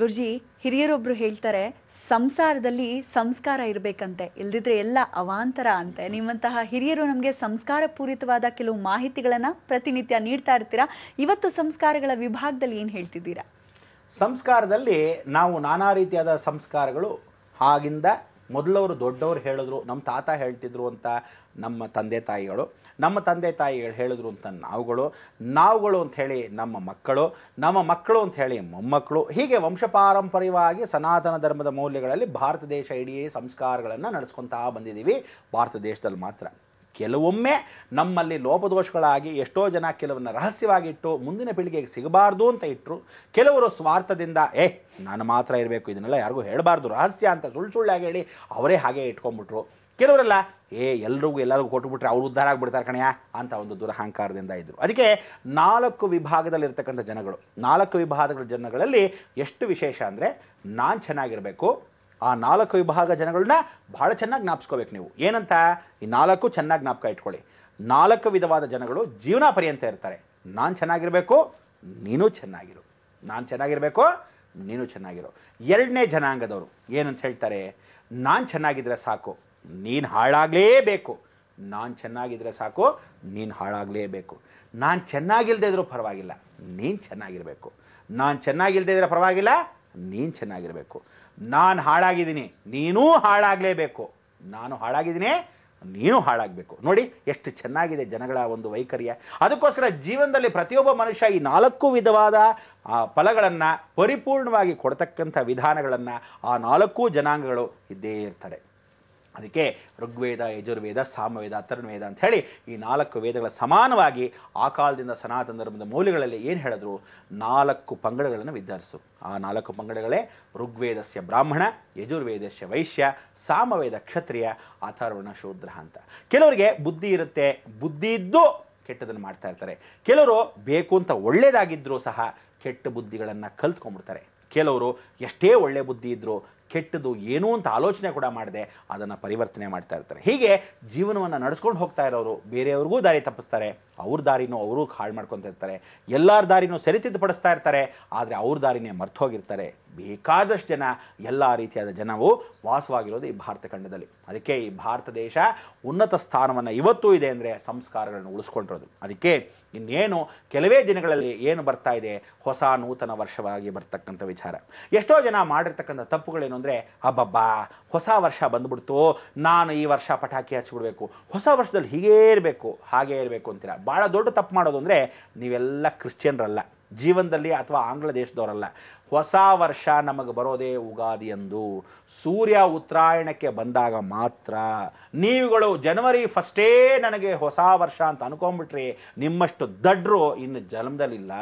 ಗುರುಜಿ ಹಿರಿಯರೊಬ್ರು ಹೇಳ್ತಾರೆ ಸಂಸಾರದಲ್ಲಿ ಸಂಸ್ಕಾರ ಇರಬೇಕಂತೆ ಇಲ್ದಿದ್ರೆ ಎಲ್ಲ ಅವಾಂತರ ಅಂತೆ ನಿಮ್ಮಂತಹ ಹಿರಿಯರು ನಮಗೆ ಸಂಸ್ಕಾರ ಪೂರಿತವಾದ ಕೆಲವು ಮಾಹಿತಿಗಳನ್ನ ಪ್ರತಿನಿತ್ಯ ನೀಡ್ತಾ ಇರ್ತೀರಾ ಇವತ್ತು ಸಂಸ್ಕಾರಗಳ ವಿಭಾಗದಲ್ಲಿ ಏನ್ ಹೇಳ್ತಿದ್ದೀರಾ ಸಂಸ್ಕಾರದಲ್ಲಿ ನಾವು ನಾನಾ ರೀತಿಯಾದ ಸಂಸ್ಕಾರಗಳು ಆಗಿಂದ ಮೊದಲವರು ದೊಡ್ಡವರು ಹೇಳಿದ್ರು ನಮ್ಮ ತಾತ ಹೇಳ್ತಿದ್ರು ಅಂತ ನಮ್ಮ ತಂದೆ ತಾಯಿಗಳು ನಮ್ಮ ತಂದೆ ತಾಯಿಗಳು ಹೇಳಿದ್ರು ಅಂತ ನಾವುಗಳು ನಾವುಗಳು ಅಂತ ಹೇಳಿ ನಮ್ಮ ಮಕ್ಕಳು ನಮ್ಮ ಮಕ್ಕಳು ಅಂತ ಹೇಳಿ ಮೊಮ್ಮಕ್ಕಳು ಹೀಗೆ ವಂಶಪಾರಂಪರ್ಯವಾಗಿ ಸನಾತನ ಧರ್ಮದ ಮೌಲ್ಯಗಳಲ್ಲಿ ಭಾರತ ದೇಶ ಇಡೀ ಸಂಸ್ಕಾರಗಳನ್ನು ನಡೆಸ್ಕೊತಾ ಬಂದಿದ್ದೀವಿ ಭಾರತ ದೇಶದಲ್ಲಿ ಮಾತ್ರ ಕೆಲವೊಮ್ಮೆ ನಮ್ಮಲ್ಲಿ ಲೋಪದೋಷಗಳಾಗಿ ಎಷ್ಟೋ ಜನ ಕೆಲವನ್ನ ರಹಸ್ಯವಾಗಿ ಇಟ್ಟು ಮುಂದಿನ ಪೀಳಿಗೆಗೆ ಸಿಗಬಾರ್ದು ಅಂತ ಇಟ್ಟರು ಕೆಲವರು ಸ್ವಾರ್ಥದಿಂದ ಏ ನಾನು ಮಾತ್ರ ಇರಬೇಕು ಇದನ್ನೆಲ್ಲ ಯಾರಿಗೂ ಹೇಳಬಾರ್ದು ರಹಸ್ಯ ಅಂತ ಸುಳ್ಳು ಸುಳ್ಳಾಗಿ ಹೇಳಿ ಅವರೇ ಹಾಗೆ ಇಟ್ಕೊಂಡ್ಬಿಟ್ರು ಕೆಲವರೆಲ್ಲ ಏ ಎಲ್ರಿಗೂ ಎಲ್ಲರಿಗೂ ಕೊಟ್ಬಿಟ್ರೆ ಅವ್ರು ಉದ್ಧಾರ ಆಗ್ಬಿಡ್ತಾರೆ ಕಣಯ್ಯ ಅಂತ ಒಂದು ದುರಹಂಕಾರದಿಂದ ಇದ್ರು ಅದಕ್ಕೆ ನಾಲ್ಕು ವಿಭಾಗದಲ್ಲಿರ್ತಕ್ಕಂಥ ಜನಗಳು ನಾಲ್ಕು ವಿಭಾಗಗಳ ಜನಗಳಲ್ಲಿ ಎಷ್ಟು ವಿಶೇಷ ಅಂದರೆ ನಾನು ಚೆನ್ನಾಗಿರಬೇಕು ಆ ನಾಲ್ಕು ವಿಭಾಗ ಜನಗಳನ್ನ ಬಹಳ ಚೆನ್ನಾಗಿ ಜ್ಞಾಪಿಸ್ಕೋಬೇಕು ನೀವು ಏನಂತ ಈ ನಾಲ್ಕು ಚೆನ್ನಾಗಿ ಜ್ಞಾಪಕ ಇಟ್ಕೊಳ್ಳಿ ನಾಲ್ಕು ವಿಧವಾದ ಜನಗಳು ಜೀವನ ಪರ್ಯಂತ ಇರ್ತಾರೆ ನಾನು ಚೆನ್ನಾಗಿರಬೇಕು ನೀನು ಚೆನ್ನಾಗಿರು ನಾನು ಚೆನ್ನಾಗಿರಬೇಕು ನೀನು ಚೆನ್ನಾಗಿರು ಎರಡನೇ ಜನಾಂಗದವರು ಏನಂತ ಹೇಳ್ತಾರೆ ನಾನು ಚೆನ್ನಾಗಿದ್ರೆ ಸಾಕು ನೀನು ಹಾಳಾಗಲೇಬೇಕು ನಾನು ಚೆನ್ನಾಗಿದ್ರೆ ಸಾಕು ನೀನು ಹಾಳಾಗಲೇಬೇಕು ನಾನು ಚೆನ್ನಾಗಿಲ್ಲದೆ ಇದ್ರೂ ಪರವಾಗಿಲ್ಲ ನೀನು ಚೆನ್ನಾಗಿರಬೇಕು ನಾನು ಚೆನ್ನಾಗಿಲ್ಲದೆ ಇದ್ರೆ ಪರವಾಗಿಲ್ಲ ನೀನು ಚೆನ್ನಾಗಿರಬೇಕು ನಾನು ಹಾಳಾಗಿದ್ದೀನಿ ನೀನೂ ಹಾಳಾಗಲೇಬೇಕು ನಾನು ಹಾಳಾಗಿದ್ದೀನಿ ನೀನು ಹಾಳಾಗಬೇಕು ನೋಡಿ ಎಷ್ಟು ಚೆನ್ನಾಗಿದೆ ಜನಗಳ ಒಂದು ವೈಖರ್ಯ ಅದಕ್ಕೋಸ್ಕರ ಜೀವನದಲ್ಲಿ ಪ್ರತಿಯೊಬ್ಬ ಮನುಷ್ಯ ಈ ನಾಲ್ಕು ವಿಧವಾದ ಆ ಫಲಗಳನ್ನು ಪರಿಪೂರ್ಣವಾಗಿ ಕೊಡ್ತಕ್ಕಂಥ ವಿಧಾನಗಳನ್ನು ಆ ನಾಲ್ಕು ಜನಾಂಗಗಳು ಇದ್ದೇ ಇರ್ತಾರೆ ಅದಕ್ಕೆ ಋಗ್ವೇದ ಯಜುರ್ವೇದ ಸಾಮವೇದ ಅಥರ್ವವೇದ ಅಂತ ಹೇಳಿ ಈ ನಾಲ್ಕು ವೇದಗಳ ಸಮಾನವಾಗಿ ಆ ಕಾಲದಿಂದ ಸನಾತನ ಧರ್ಮದ ಮೌಲ್ಯಗಳಲ್ಲಿ ಏನು ಹೇಳಿದ್ರು ನಾಲ್ಕು ಪಂಗಡಗಳನ್ನು ವಿದ್ಯಾರಿಸು ಆ ನಾಲ್ಕು ಪಂಗಡಗಳೇ ಋಗ್ವೇದಸ್ಯ ಬ್ರಾಹ್ಮಣ ಯಜುರ್ವೇದಸ್ಯ ವೈಶ್ಯ ಸಾಮವೇದ ಕ್ಷತ್ರಿಯ ಅಥರ್ವಣ ಶೂದ್ರ ಅಂತ ಕೆಲವರಿಗೆ ಬುದ್ಧಿ ಇರುತ್ತೆ ಬುದ್ಧಿ ಇದ್ದು ಕೆಟ್ಟದನ್ನು ಮಾಡ್ತಾ ಇರ್ತಾರೆ ಕೆಲವರು ಬೇಕು ಅಂತ ಒಳ್ಳೇದಾಗಿದ್ರೂ ಸಹ ಕೆಟ್ಟ ಬುದ್ಧಿಗಳನ್ನು ಕಲ್ತ್ಕೊಂಡ್ಬಿಡ್ತಾರೆ ಕೆಲವರು ಎಷ್ಟೇ ಒಳ್ಳೆ ಬುದ್ಧಿ ಇದ್ರೂ ಕೆಟ್ಟದು ಏನು ಅಂತ ಆಲೋಚನೆ ಕೂಡ ಮಾಡದೆ ಅದನ್ನು ಪರಿವರ್ತನೆ ಮಾಡ್ತಾ ಇರ್ತಾರೆ ಹೀಗೆ ಜೀವನವನ್ನು ನಡೆಸ್ಕೊಂಡು ಹೋಗ್ತಾ ಇರೋರು ಬೇರೆಯವ್ರಿಗೂ ದಾರಿ ತಪ್ಪಿಸ್ತಾರೆ ಅವ್ರ ದಾರಿನೂ ಅವರು ಹಾಳು ಮಾಡ್ಕೊತ ಇರ್ತಾರೆ ಎಲ್ಲರ ದಾರಿನೂ ಸರಿತಿದ್ದುಪಡಿಸ್ತಾ ಇರ್ತಾರೆ ಆದರೆ ಅವ್ರ ದಾರಿನೇ ಮರ್ತು ಹೋಗಿರ್ತಾರೆ ಬೇಕಾದಷ್ಟು ಜನ ಎಲ್ಲ ರೀತಿಯಾದ ಜನವು ವಾಸವಾಗಿರೋದು ಈ ಭಾರತ ಖಂಡದಲ್ಲಿ ಅದಕ್ಕೆ ಈ ಭಾರತ ದೇಶ ಉನ್ನತ ಸ್ಥಾನವನ್ನು ಇವತ್ತೂ ಇದೆ ಅಂದರೆ ಸಂಸ್ಕಾರಗಳನ್ನು ಉಳಿಸ್ಕೊಂಡಿರೋದು ಅದಕ್ಕೆ ಇನ್ನೇನು ಕೆಲವೇ ದಿನಗಳಲ್ಲಿ ಏನು ಬರ್ತಾ ಇದೆ ಹೊಸ ನೂತನ ವರ್ಷವಾಗಿ ಬರ್ತಕ್ಕಂಥ ವಿಚಾರ ಎಷ್ಟೋ ಜನ ಮಾಡಿರ್ತಕ್ಕಂಥ ತಪ್ಪುಗಳೇನು ಅಂದರೆ ಅಬ್ಬಬ್ಬಾ ಹೊಸ ವರ್ಷ ಬಂದ್ಬಿಡ್ತು ನಾನು ಈ ವರ್ಷ ಪಟಾಕಿ ಹಚ್ಚಿಬಿಡ್ಬೇಕು ಹೊಸ ವರ್ಷದಲ್ಲಿ ಹೀಗೇ ಇರಬೇಕು ಹಾಗೇ ಇರಬೇಕು ಅಂತೀರ ಭಾಳ ದೊಡ್ಡ ತಪ್ಪು ಮಾಡೋದು ಅಂದರೆ ನೀವೆಲ್ಲ ಕ್ರಿಶ್ಚಿಯನ್ರಲ್ಲ ಜೀವನದಲ್ಲಿ ಅಥವಾ ಆಂಗ್ಲ ದೇಶದವರಲ್ಲ ಹೊಸ ವರ್ಷ ನಮಗೆ ಬರೋದೇ ಉಗಾದಿ ಎಂದು ಸೂರ್ಯ ಉತ್ತರಾಯಣಕ್ಕೆ ಬಂದಾಗ ಮಾತ್ರ ನೀವುಗಳು ಜನವರಿ ಫಸ್ಟೇ ನನಗೆ ಹೊಸ ವರ್ಷ ಅಂತ ಅನ್ಕೊಂಡ್ಬಿಟ್ರಿ ನಿಮ್ಮಷ್ಟು ದಡ್ರು ಇನ್ನು ಜನ್ಮದಲ್ಲಿಲ್ಲ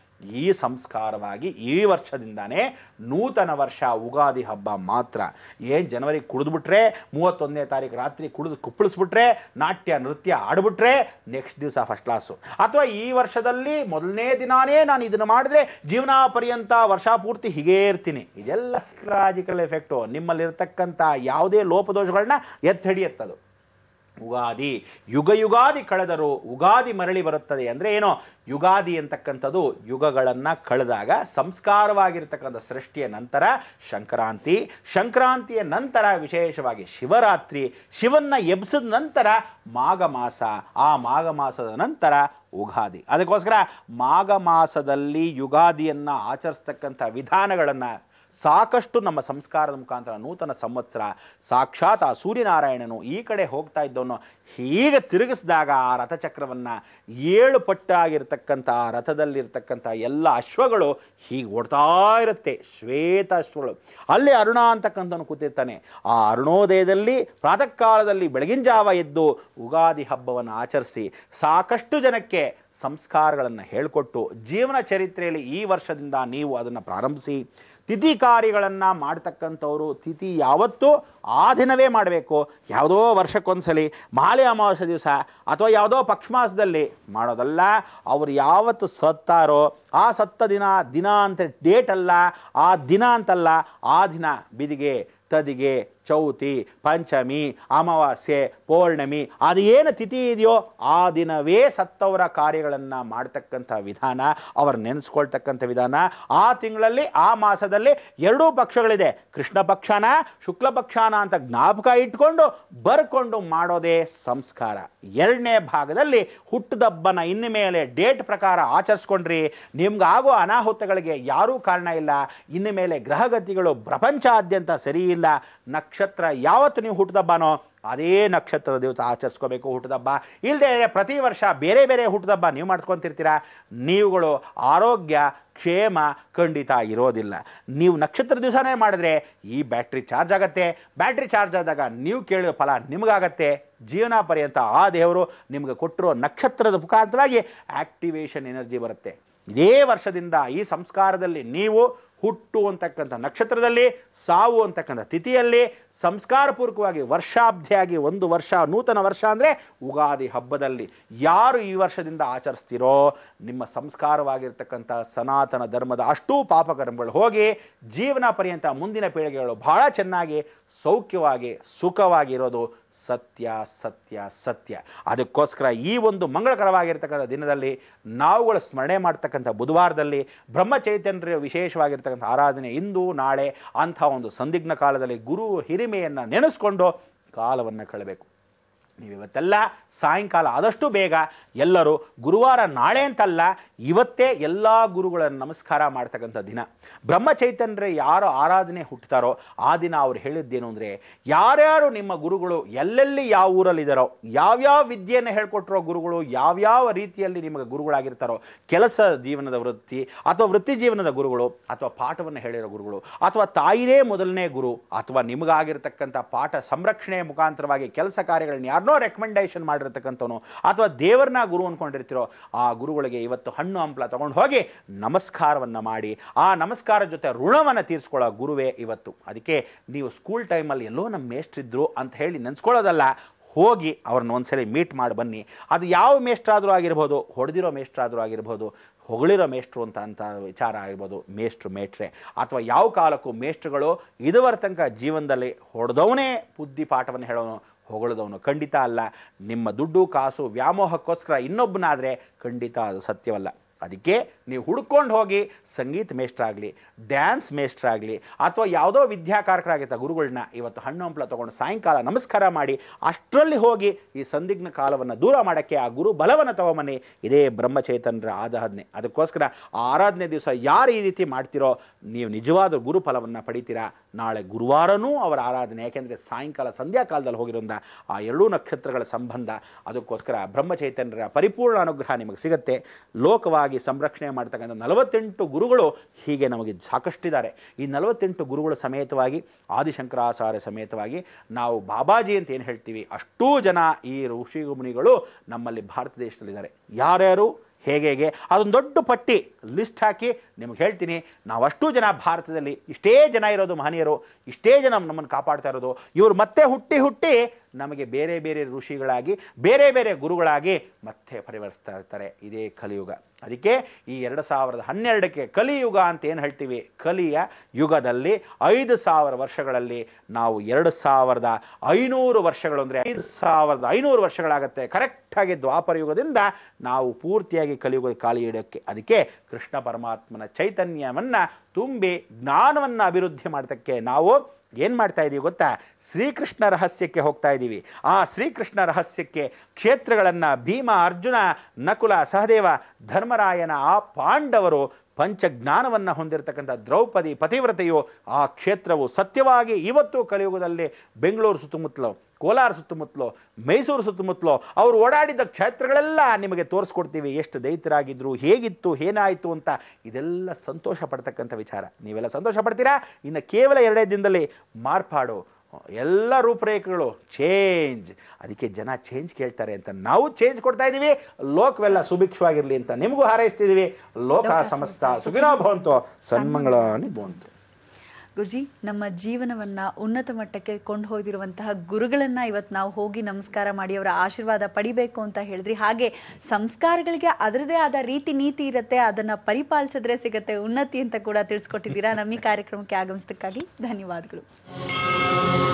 ಈ ಸಂಸ್ಕಾರವಾಗಿ ಈ ವರ್ಷದಿಂದಾನೇ ನೂತನ ವರ್ಷ ಉಗಾದಿ ಹಬ್ಬ ಮಾತ್ರ ಏನು ಜನವರಿ ಕುಡಿದ್ಬಿಟ್ರೆ ಮೂವತ್ತೊಂದನೇ ತಾರೀಕು ರಾತ್ರಿ ಕುಡಿದು ಕುಪ್ಪಳಿಸ್ಬಿಟ್ರೆ ನಾಟ್ಯ ನೃತ್ಯ ಆಡ್ಬಿಟ್ರೆ ನೆಕ್ಸ್ಟ್ ದಿವಸ ಫಸ್ಟ್ ಕ್ಲಾಸು ಅಥವಾ ಈ ವರ್ಷದಲ್ಲಿ ಮೊದಲನೇ ದಿನಾನೇ ನಾನು ಇದನ್ನು ಮಾಡಿದ್ರೆ ಜೀವನ ಪರ್ಯಂತ ವರ್ಷ ಪೂರ್ತಿ ಹೀಗೇ ಇರ್ತೀನಿ ಇದೆಲ್ಲ ಸೈಕಲಾಜಿಕಲ್ ಎಫೆಕ್ಟು ನಿಮ್ಮಲ್ಲಿರ್ತಕ್ಕಂಥ ಯಾವುದೇ ಲೋಪದೋಷಗಳನ್ನ ಎತ್ತಿ ಹಿಡಿಯುತ್ತದು ಉಗಾದಿ ಯುಗ ಯುಗಾದಿ ಕಳೆದರೂ ಉಗಾದಿ ಮರಳಿ ಬರುತ್ತದೆ ಅಂದರೆ ಏನೋ ಯುಗಾದಿ ಅಂತಕ್ಕಂಥದ್ದು ಯುಗಗಳನ್ನು ಕಳೆದಾಗ ಸಂಸ್ಕಾರವಾಗಿರ್ತಕ್ಕಂಥ ಸೃಷ್ಟಿಯ ನಂತರ ಸಂಕ್ರಾಂತಿ ಸಂಕ್ರಾಂತಿಯ ನಂತರ ವಿಶೇಷವಾಗಿ ಶಿವರಾತ್ರಿ ಶಿವನ್ನ ಎಬ್ಸಿದ ನಂತರ ಮಾಘ ಮಾಸ ಆ ಮಾಘ ಮಾಸದ ನಂತರ ಉಗಾದಿ ಅದಕ್ಕೋಸ್ಕರ ಮಾಘ ಮಾಸದಲ್ಲಿ ಯುಗಾದಿಯನ್ನು ಆಚರಿಸ್ತಕ್ಕಂಥ ವಿಧಾನಗಳನ್ನು ಸಾಕಷ್ಟು ನಮ್ಮ ಸಂಸ್ಕಾರದ ಮುಖಾಂತರ ನೂತನ ಸಂವತ್ಸರ ಸಾಕ್ಷಾತ್ ಆ ಸೂರ್ಯನಾರಾಯಣನು ಈ ಕಡೆ ಹೋಗ್ತಾ ಇದ್ದವನು ಹೀಗೆ ತಿರುಗಿಸಿದಾಗ ಆ ರಥಚಕ್ರವನ್ನು ಏಳು ಪಟ್ಟಾಗಿರ್ತಕ್ಕಂಥ ಆ ರಥದಲ್ಲಿರ್ತಕ್ಕಂಥ ಎಲ್ಲ ಅಶ್ವಗಳು ಹೀಗೆ ಓಡ್ತಾ ಇರುತ್ತೆ ಶ್ವೇತ ಅಶ್ವಗಳು ಅಲ್ಲಿ ಅರುಣ ಅಂತಕ್ಕಂಥವನು ಕೂತಿರ್ತಾನೆ ಆ ಅರುಣೋದಯದಲ್ಲಿ ಪ್ರಾತಃ ಕಾಲದಲ್ಲಿ ಬೆಳಗಿನ ಜಾವ ಎದ್ದು ಉಗಾದಿ ಹಬ್ಬವನ್ನು ಆಚರಿಸಿ ಸಾಕಷ್ಟು ಜನಕ್ಕೆ ಸಂಸ್ಕಾರಗಳನ್ನು ಹೇಳಿಕೊಟ್ಟು ಜೀವನ ಚರಿತ್ರೆಯಲ್ಲಿ ಈ ವರ್ಷದಿಂದ ನೀವು ಅದನ್ನು ಪ್ರಾರಂಭಿಸಿ ತಿಥಿ ಕಾರ್ಯಗಳನ್ನು ಮಾಡ್ತಕ್ಕಂಥವ್ರು ತಿಥಿ ಯಾವತ್ತೂ ಆ ದಿನವೇ ಮಾಡಬೇಕು ಯಾವುದೋ ವರ್ಷಕ್ಕೊಂದ್ಸಲಿ ಮಾಲೆ ಅಮಾವಾಸ್ಯ ದಿವಸ ಅಥವಾ ಯಾವುದೋ ಪಕ್ಷಮಾಸದಲ್ಲಿ ಮಾಡೋದಲ್ಲ ಅವರು ಯಾವತ್ತು ಸತ್ತಾರೋ ಆ ಸತ್ತ ದಿನ ದಿನ ಅಂತ ಡೇಟ್ ಅಲ್ಲ ಆ ದಿನ ಅಂತಲ್ಲ ಆ ದಿನ ಬಿದಿಗೆ ತದಿಗೆ ಚೌತಿ ಪಂಚಮಿ ಅಮಾವಾಸ್ಯೆ ಪೌರ್ಣಮಿ ಅದು ಏನು ತಿಥಿ ಇದೆಯೋ ಆ ದಿನವೇ ಸತ್ತವರ ಕಾರ್ಯಗಳನ್ನ ಮಾಡ್ತಕ್ಕಂಥ ವಿಧಾನ ಅವರ ನೆನೆಸ್ಕೊಳ್ತಕ್ಕಂಥ ವಿಧಾನ ಆ ತಿಂಗಳಲ್ಲಿ ಆ ಮಾಸದಲ್ಲಿ ಎರಡೂ ಪಕ್ಷಗಳಿದೆ ಕೃಷ್ಣ ಪಕ್ಷನ ಶುಕ್ಲ ಪಕ್ಷನ ಅಂತ ಜ್ಞಾಪಕ ಇಟ್ಕೊಂಡು ಬರ್ಕೊಂಡು ಮಾಡೋದೇ ಸಂಸ್ಕಾರ ಎರಡನೇ ಭಾಗದಲ್ಲಿ ಹುಟ್ಟುದಬ್ಬನ ಇನ್ನು ಮೇಲೆ ಡೇಟ್ ಪ್ರಕಾರ ಆಚರಿಸ್ಕೊಂಡ್ರಿ ನಿಮ್ಗಾಗೋ ಅನಾಹುತಗಳಿಗೆ ಯಾರೂ ಕಾರಣ ಇಲ್ಲ ಇನ್ನು ಮೇಲೆ ಗ್ರಹಗತಿಗಳು ಪ್ರಪಂಚಾದ್ಯಂತ ಸರಿ ಇಲ್ಲ ನಕ್ಷತ್ರ ಯಾವತ್ತು ನೀವು ಹುಟ್ಟುದಬ್ಬನೋ ಅದೇ ನಕ್ಷತ್ರ ದಿವಸ ಆಚರಿಸ್ಕೋಬೇಕು ಹುಟ್ಟುದಬ್ಬ ಇಲ್ಲದೆ ಪ್ರತಿ ವರ್ಷ ಬೇರೆ ಬೇರೆ ಹುಟ್ಟುದಬ್ಬ ನೀವು ಮಾಡ್ಸ್ಕೊಂತಿರ್ತೀರಾ ನೀವುಗಳು ಆರೋಗ್ಯ ಕ್ಷೇಮ ಖಂಡಿತ ಇರೋದಿಲ್ಲ ನೀವು ನಕ್ಷತ್ರ ದಿವಸನೇ ಮಾಡಿದ್ರೆ ಈ ಬ್ಯಾಟ್ರಿ ಚಾರ್ಜ್ ಆಗತ್ತೆ ಬ್ಯಾಟ್ರಿ ಚಾರ್ಜ್ ಆದಾಗ ನೀವು ಕೇಳಿದ ಫಲ ನಿಮಗಾಗತ್ತೆ ಜೀವನ ಪರ್ಯಂತ ಆ ದೇವರು ನಿಮ್ಗೆ ಕೊಟ್ಟಿರೋ ನಕ್ಷತ್ರದ ಮುಖಾಂತರವಾಗಿ ಆಕ್ಟಿವೇಶನ್ ಎನರ್ಜಿ ಬರುತ್ತೆ ಇದೇ ವರ್ಷದಿಂದ ಈ ಸಂಸ್ಕಾರದಲ್ಲಿ ನೀವು ಹುಟ್ಟು ಅಂತಕ್ಕಂಥ ನಕ್ಷತ್ರದಲ್ಲಿ ಸಾವು ಅಂತಕ್ಕಂಥ ತಿಥಿಯಲ್ಲಿ ಸಂಸ್ಕಾರಪೂರ್ವಕವಾಗಿ ವರ್ಷಾಬ್ಧಿಯಾಗಿ ಒಂದು ವರ್ಷ ನೂತನ ವರ್ಷ ಅಂದರೆ ಉಗಾದಿ ಹಬ್ಬದಲ್ಲಿ ಯಾರು ಈ ವರ್ಷದಿಂದ ಆಚರಿಸ್ತಿರೋ ನಿಮ್ಮ ಸಂಸ್ಕಾರವಾಗಿರ್ತಕ್ಕಂಥ ಸನಾತನ ಧರ್ಮದ ಅಷ್ಟೂ ಪಾಪಕರ್ಮಗಳು ಹೋಗಿ ಜೀವನ ಪರ್ಯಂತ ಮುಂದಿನ ಪೀಳಿಗೆಗಳು ಬಹಳ ಚೆನ್ನಾಗಿ ಸೌಖ್ಯವಾಗಿ ಸುಖವಾಗಿರೋದು ಸತ್ಯ ಸತ್ಯ ಸತ್ಯ ಅದಕ್ಕೋಸ್ಕರ ಈ ಒಂದು ಮಂಗಳಕರವಾಗಿರ್ತಕ್ಕಂಥ ದಿನದಲ್ಲಿ ನಾವುಗಳು ಸ್ಮರಣೆ ಮಾಡ್ತಕ್ಕಂಥ ಬುಧವಾರದಲ್ಲಿ ಬ್ರಹ್ಮ ಚೈತನ್ಯ ವಿಶೇಷವಾಗಿರ್ತಕ್ಕಂಥ ಆರಾಧನೆ ಇಂದು ನಾಳೆ ಅಂಥ ಒಂದು ಸಂದಿಗ್ಧ ಕಾಲದಲ್ಲಿ ಗುರು ಹಿರಿಮೆಯನ್ನು ನೆನೆಸ್ಕೊಂಡು ಕಾಲವನ್ನು ಕಳಬೇಕು ನೀವು ಇವತ್ತೆಲ್ಲ ಸಾಯಂಕಾಲ ಆದಷ್ಟು ಬೇಗ ಎಲ್ಲರೂ ಗುರುವಾರ ನಾಳೆ ಅಂತಲ್ಲ ಇವತ್ತೇ ಎಲ್ಲ ಗುರುಗಳನ್ನು ನಮಸ್ಕಾರ ಮಾಡ್ತಕ್ಕಂಥ ದಿನ ಬ್ರಹ್ಮ ಚೈತನ್ಯ ಯಾರು ಆರಾಧನೆ ಹುಟ್ಟುತ್ತಾರೋ ಆ ದಿನ ಅವ್ರು ಹೇಳಿದ್ದೇನು ಅಂದರೆ ಯಾರ್ಯಾರು ನಿಮ್ಮ ಗುರುಗಳು ಎಲ್ಲೆಲ್ಲಿ ಯಾವ ಊರಲ್ಲಿದ್ದಾರೋ ಯಾವ್ಯಾವ ವಿದ್ಯೆಯನ್ನು ಹೇಳ್ಕೊಟ್ಟಿರೋ ಗುರುಗಳು ಯಾವ್ಯಾವ ರೀತಿಯಲ್ಲಿ ನಿಮಗೆ ಗುರುಗಳಾಗಿರ್ತಾರೋ ಕೆಲಸ ಜೀವನದ ವೃತ್ತಿ ಅಥವಾ ವೃತ್ತಿ ಜೀವನದ ಗುರುಗಳು ಅಥವಾ ಪಾಠವನ್ನು ಹೇಳಿರೋ ಗುರುಗಳು ಅಥವಾ ತಾಯಿನೇ ಮೊದಲನೇ ಗುರು ಅಥವಾ ನಿಮಗಾಗಿರ್ತಕ್ಕಂಥ ಪಾಠ ಸಂರಕ್ಷಣೆಯ ಮುಖಾಂತರವಾಗಿ ಕೆಲಸ ಕಾರ್ಯಗಳನ್ನ ಯಾರನ್ನೋ ರೆಕಮೆಂಡೇಶನ್ ಮಾಡಿರ್ತಕ್ಕಂಥವನು ಅಥವಾ ದೇವರನ್ನ ಗುರು ಅನ್ಕೊಂಡಿರ್ತಿರೋ ಆ ಗುರುಗಳಿಗೆ ಇವತ್ತು ಹಣ್ಣು ಹಂಪಲ ತಗೊಂಡು ಹೋಗಿ ನಮಸ್ಕಾರವನ್ನ ಮಾಡಿ ಆ ನಮಸ್ಕಾರ ಜೊತೆ ಋಣವನ್ನು ತೀರಿಸ್ಕೊಳ್ಳೋ ಗುರುವೇ ಇವತ್ತು ಅದಕ್ಕೆ ನೀವು ಸ್ಕೂಲ್ ಟೈಮಲ್ಲಿ ಎಲ್ಲೋ ನಮ್ಮ ಮೇಷ್ಟ್ರಿದ್ರು ಅಂತ ಹೇಳಿ ನೆನ್ಸ್ಕೊಳ್ಳೋದಲ್ಲ ಹೋಗಿ ಅವ್ರನ್ನ ಒಂದ್ಸರಿ ಮೀಟ್ ಮಾಡಿ ಬನ್ನಿ ಅದು ಯಾವ ಮೇಷ್ಟ್ರಾದರೂ ಆಗಿರ್ಬೋದು ಹೊಡೆದಿರೋ ಮೇಷ್ಟ್ರಾದರೂ ಆಗಿರ್ಬೋದು ಹೊಗಳಿರೋ ಮೇಷ್ಟ್ರು ಅಂತ ಅಂತ ವಿಚಾರ ಆಗಿರ್ಬೋದು ಮೇಷ್ಟ್ರು ಮೇಟ್ರೆ ಅಥವಾ ಯಾವ ಕಾಲಕ್ಕೂ ಮೇಷ್ಟ್ರುಗಳು ಇದುವರ ತನಕ ಜೀವನದಲ್ಲಿ ಹೊಡೆದವನೇ ಬುದ್ಧಿ ಪಾಠವನ್ನು ಹೇಳೋನು ಹೊಗಳದವನು ಖಂಡಿತ ಅಲ್ಲ ನಿಮ್ಮ ದುಡ್ಡು ಕಾಸು ವ್ಯಾಮೋಹಕ್ಕೋಸ್ಕರ ಇನ್ನೊಬ್ಬನಾದರೆ ಖಂಡಿತ ಅದು ಸತ್ಯವಲ್ಲ ಅದಕ್ಕೆ ನೀವು ಹುಡ್ಕೊಂಡು ಹೋಗಿ ಸಂಗೀತ ಮೇಷ್ಟ್ರಾಗಲಿ ಡ್ಯಾನ್ಸ್ ಮೇಷ್ಟ್ರಾಗಲಿ ಅಥವಾ ಯಾವುದೋ ವಿದ್ಯಾಕಾರಕರಾಗಿರ್ತ ಗುರುಗಳನ್ನ ಇವತ್ತು ಹಣ್ಣು ಹಂಪಲ ತಗೊಂಡು ಸಾಯಂಕಾಲ ನಮಸ್ಕಾರ ಮಾಡಿ ಅಷ್ಟರಲ್ಲಿ ಹೋಗಿ ಈ ಸಂದಿಗ್ನ ಕಾಲವನ್ನು ದೂರ ಮಾಡೋಕ್ಕೆ ಆ ಗುರು ಬಲವನ್ನು ತಗೊಂಬನ್ನಿ ಇದೇ ಬ್ರಹ್ಮಚೈತನ್ಯರ ಆರಾಧನೆ ಅದಕ್ಕೋಸ್ಕರ ಆ ಆರಾಧನೆ ದಿವಸ ಯಾರು ಈ ರೀತಿ ಮಾಡ್ತಿರೋ ನೀವು ನಿಜವಾದ ಗುರು ಫಲವನ್ನು ಪಡಿತೀರಾ ನಾಳೆ ಗುರುವಾರನೂ ಅವರ ಆರಾಧನೆ ಯಾಕೆಂದರೆ ಸಾಯಂಕಾಲ ಸಂಧ್ಯಾ ಕಾಲದಲ್ಲಿ ಹೋಗಿರೋದ್ರಿಂದ ಆ ಎರಡೂ ನಕ್ಷತ್ರಗಳ ಸಂಬಂಧ ಅದಕ್ಕೋಸ್ಕರ ಬ್ರಹ್ಮಚೈತನ್ಯರ ಪರಿಪೂರ್ಣ ಅನುಗ್ರಹ ನಿಮಗೆ ಸಿಗುತ್ತೆ ಲೋಕವಾಗಿ ಸಂರಕ್ಷಣೆ ಮಾಡ್ತಕ್ಕಂಥ ನಲವತ್ತೆಂಟು ಗುರುಗಳು ಹೀಗೆ ನಮಗೆ ಸಾಕಷ್ಟಿದ್ದಾರೆ ಈ ನಲವತ್ತೆಂಟು ಗುರುಗಳ ಸಮೇತವಾಗಿ ಆದಿಶಂಕರಾಚಾರ್ಯ ಸಮೇತವಾಗಿ ನಾವು ಬಾಬಾಜಿ ಅಂತ ಏನು ಹೇಳ್ತೀವಿ ಅಷ್ಟೂ ಜನ ಈ ಋಷಿ ಮುನಿಗಳು ನಮ್ಮಲ್ಲಿ ಭಾರತ ದೇಶದಲ್ಲಿದ್ದಾರೆ ಯಾರ್ಯಾರು ಹೇಗೆ ಹೇಗೆ ಅದೊಂದು ದೊಡ್ಡ ಪಟ್ಟಿ ಲಿಸ್ಟ್ ಹಾಕಿ ನಿಮ್ಗೆ ಹೇಳ್ತೀನಿ ನಾವಷ್ಟು ಜನ ಭಾರತದಲ್ಲಿ ಇಷ್ಟೇ ಜನ ಇರೋದು ಮಹನೀಯರು ಇಷ್ಟೇ ಜನ ನಮ್ಮನ್ನು ಕಾಪಾಡ್ತಾ ಇರೋದು ಇವರು ಮತ್ತೆ ಹುಟ್ಟಿ ಹುಟ್ಟಿ ನಮಗೆ ಬೇರೆ ಬೇರೆ ಋಷಿಗಳಾಗಿ ಬೇರೆ ಬೇರೆ ಗುರುಗಳಾಗಿ ಮತ್ತೆ ಪರಿವರ್ತಿಸ್ತಾ ಇರ್ತಾರೆ ಇದೇ ಕಲಿಯುಗ ಅದಕ್ಕೆ ಈ ಎರಡು ಸಾವಿರದ ಹನ್ನೆರಡಕ್ಕೆ ಕಲಿಯುಗ ಅಂತ ಏನು ಹೇಳ್ತೀವಿ ಕಲಿಯ ಯುಗದಲ್ಲಿ ಐದು ಸಾವಿರ ವರ್ಷಗಳಲ್ಲಿ ನಾವು ಎರಡು ಸಾವಿರದ ಐನೂರು ವರ್ಷಗಳು ಅಂದರೆ ಐದು ಸಾವಿರದ ಐನೂರು ವರ್ಷಗಳಾಗತ್ತೆ ಕರೆಕ್ಟಾಗಿ ದ್ವಾಪರ ಯುಗದಿಂದ ನಾವು ಪೂರ್ತಿಯಾಗಿ ಕಲಿಯುಗ ಕಾಲಿ ಇಡೋಕ್ಕೆ ಅದಕ್ಕೆ ಕೃಷ್ಣ ಪರಮಾತ್ಮನ ಚೈತನ್ಯವನ್ನ ತುಂಬಿ ಜ್ಞಾನವನ್ನು ಅಭಿವೃದ್ಧಿ ಮಾಡೋದಕ್ಕೆ ನಾವು ಏನ್ ಮಾಡ್ತಾ ಇದೀವಿ ಗೊತ್ತಾ ಶ್ರೀಕೃಷ್ಣ ರಹಸ್ಯಕ್ಕೆ ಹೋಗ್ತಾ ಇದ್ದೀವಿ ಆ ಶ್ರೀಕೃಷ್ಣ ರಹಸ್ಯಕ್ಕೆ ಕ್ಷೇತ್ರಗಳನ್ನ ಭೀಮ ಅರ್ಜುನ ನಕುಲ ಸಹದೇವ ಧರ್ಮರಾಯನ ಆ ಪಾಂಡವರು ಪಂಚಜ್ಞಾನವನ್ನು ಹೊಂದಿರತಕ್ಕಂಥ ದ್ರೌಪದಿ ಪತಿವ್ರತೆಯು ಆ ಕ್ಷೇತ್ರವು ಸತ್ಯವಾಗಿ ಇವತ್ತು ಕಲಿಯುಗದಲ್ಲಿ ಬೆಂಗಳೂರು ಸುತ್ತಮುತ್ತಲು ಕೋಲಾರ ಸುತ್ತಮುತ್ತಲು ಮೈಸೂರು ಸುತ್ತಮುತ್ತಲು ಅವರು ಓಡಾಡಿದ ಕ್ಷೇತ್ರಗಳೆಲ್ಲ ನಿಮಗೆ ತೋರಿಸ್ಕೊಡ್ತೀವಿ ಎಷ್ಟು ದೈತ್ಯರಾಗಿದ್ರು ಹೇಗಿತ್ತು ಏನಾಯಿತು ಅಂತ ಇದೆಲ್ಲ ಸಂತೋಷ ಪಡ್ತಕ್ಕಂಥ ವಿಚಾರ ನೀವೆಲ್ಲ ಸಂತೋಷ ಪಡ್ತೀರಾ ಇನ್ನು ಕೇವಲ ಎರಡೇ ದಿನದಲ್ಲಿ ಮಾರ್ಪಾಡು ಎಲ್ಲ ರೂಪರೇಖೆಗಳು ಚೇಂಜ್ ಅದಕ್ಕೆ ಜನ ಚೇಂಜ್ ಕೇಳ್ತಾರೆ ಅಂತ ನಾವು ಚೇಂಜ್ ಕೊಡ್ತಾ ಇದ್ದೀವಿ ಲೋಕವೆಲ್ಲ ಸುಭಿಕ್ಷವಾಗಿರ್ಲಿ ಅಂತ ನಿಮಗೂ ಹಾರೈಸ್ತಿದೀವಿ ಲೋಕ ಸಮಸ್ತ ಸುಖಿನೋ ಭವಂತು ಸನ್ಮಂಗಳಾನಿ ಭವಂತು ಗುರುಜಿ ನಮ್ಮ ಜೀವನವನ್ನ ಉನ್ನತ ಮಟ್ಟಕ್ಕೆ ಕೊಂಡು ಹೋಗಿರುವಂತಹ ಗುರುಗಳನ್ನ ಇವತ್ತು ನಾವು ಹೋಗಿ ನಮಸ್ಕಾರ ಮಾಡಿ ಅವರ ಆಶೀರ್ವಾದ ಪಡಿಬೇಕು ಅಂತ ಹೇಳಿದ್ರಿ ಹಾಗೆ ಸಂಸ್ಕಾರಗಳಿಗೆ ಅದರದೇ ಆದ ರೀತಿ ನೀತಿ ಇರುತ್ತೆ ಅದನ್ನ ಪರಿಪಾಲಿಸಿದ್ರೆ ಸಿಗತ್ತೆ ಉನ್ನತಿ ಅಂತ ಕೂಡ ತಿಳಿಸ್ಕೊಟ್ಟಿದ್ದೀರಾ ನಮ್ಮ ಈ ಕಾರ್ಯಕ್ರಮಕ್ಕೆ ಆಗಮಿಸಿದ್ದಕ್ಕಾಗಿ ಧನ್ಯವಾದಗಳು ಿ